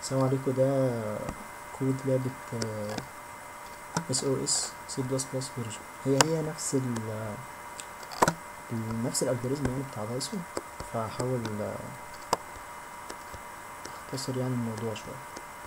السلام عليكم ده كود لعبة اس او اس سي بلس بلس فيرجن هي هي نفس ال ال- نفس الالجوريزم يعني بتاع بايثون فهحاول آه، اختصر يعني الموضوع شوية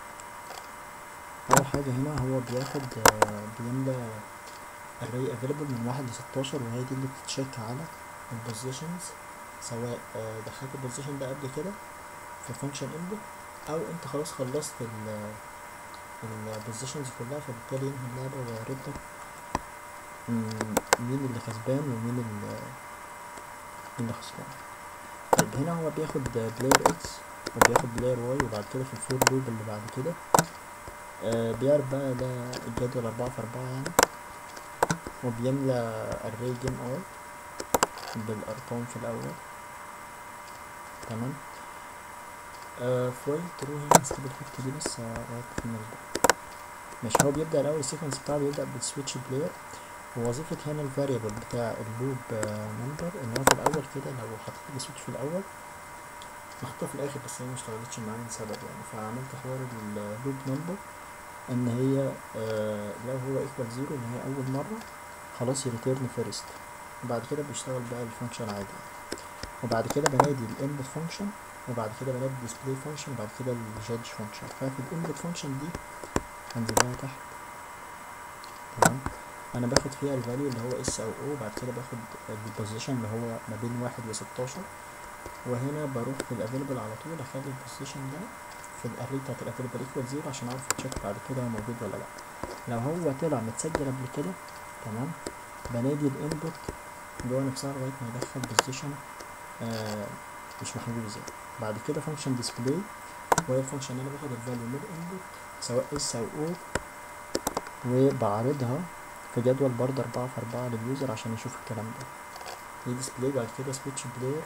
أول حاجة هنا هو بياخد آه، بيملى array available من واحد لستاشر وهي دي اللي بتتشيك على البوزيشنز سواء آه، دخلت البوزيشن ده قبل كده في function input او انت خلاص خلصت ال البوزيشنز كلها فبالتالي ينهي اللعبة ويعرض لك مم، مين اللي كسبان ومين اللي اللي خسران طيب هنا هو بياخد بلاير اكس وبياخد بلاير واي وبعد كده في الفور لوب اللي بعد كده آه بيعرف بقى ده الجدول أربعة في أربعة يعني وبيملى array جيم ار بالأرقام في الأول تمام آه فويل ترو هنا هسيب الحتة دي بس أركز في الموضوع ماشي هو بيبدأ الأول السيكونس بتاعه بيبدأ بالسويتش بلاير ووظيفة هنا الفاريبل بتاع اللوب نمبر ان هو في الأول كده لو حطيت السويتش في الأول محطوطة في الآخر بس هي مشتغلتش معايا لسبب يعني فعملت حوار اللوب نمبر ان هي آه لو هو ايكوال زيرو ان هي أول مرة خلاص يريتيرن فيرست وبعد كده بيشتغل بقى الفانكشن عادي يعني. وبعد كده بنادي الانبوت فانكشن وبعد كده بنادي الديسبلاي فانكشن وبعد كده الجادج فانكشن ففي الانبوت فانكشن دي هنزل لها تحت تمام انا باخد فيها الفاليو اللي هو اس او او بعد كده باخد البوزيشن اللي هو ما بين واحد وستاشر وهنا بروح في الافيلبل على طول اخلي البوزيشن ده في الاري بتاعت الافيلبل ايكوال زيرو عشان اعرف اتشيك بعد كده هو موجود ولا لا لو هو طلع متسجل قبل كده تمام بنادي الانبوت جوه نفسها لغايه ما يدخل بوزيشن آه مش محجوز يعني بعد كده فانكشن ديسبلاي وهي الفانكشن اللي انا باخد الفاليو من الانبوت سواء اس او او وبعرضها في جدول برضه أربعة في أربعة لليوزر عشان يشوف الكلام ده دي ديسبلاي بعد كده سويتش بلاير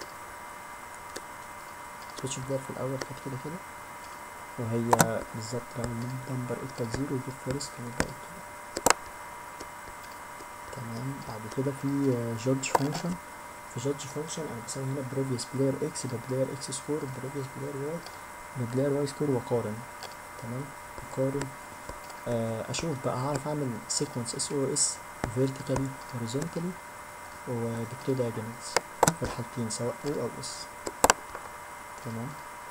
سويتش بلاير في الأول كانت كده كده وهي بالظبط لو النمبر ايكوال زيرو يجيب فيرست ويبقى كده تمام بعد كده في جادج فانكشن في جادج فانكشن انا بسوي هنا بريفيوس بلاير اكس ببلاير اكس سكور بريفيوس بلاير واي ببلاير واي سكور واقارن تمام اقارن آه، اشوف بقى هعرف اعمل سيكونس اس او اس فيرتيكالي هوريزونتالي وبتو دايجونالز في الحالتين سواء او او اس تمام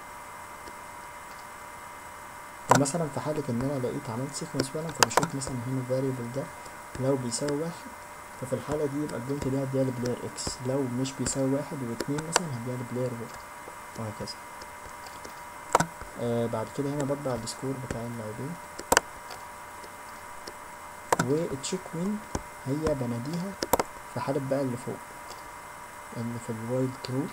ومثلا في حالة ان انا لقيت عملت سيكونس فعلا فبشوف مثلا هنا الفاريبل ده لو بيساوي واحد ففي الحالة دي يبقى البوينت دي هديها لبلاير اكس لو مش بيساوي واحد واتنين مثلا هديها لبلاير واي وهكذا آه بعد كده هنا بطبع السكور بتاع اللاعبين والتشيك وين هي بناديها في حالة بقى اللي فوق اللي في الوايلد ترو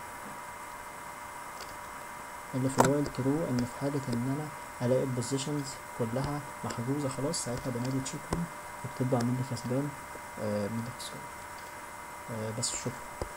اللي في الوايلد ترو ان في حالة ان انا الاقي البوزيشنز كلها محجوزة خلاص ساعتها بنادي تشيك وين وبتطبع مين اللي كسبان آه مين اللي خسران آه بس شكرا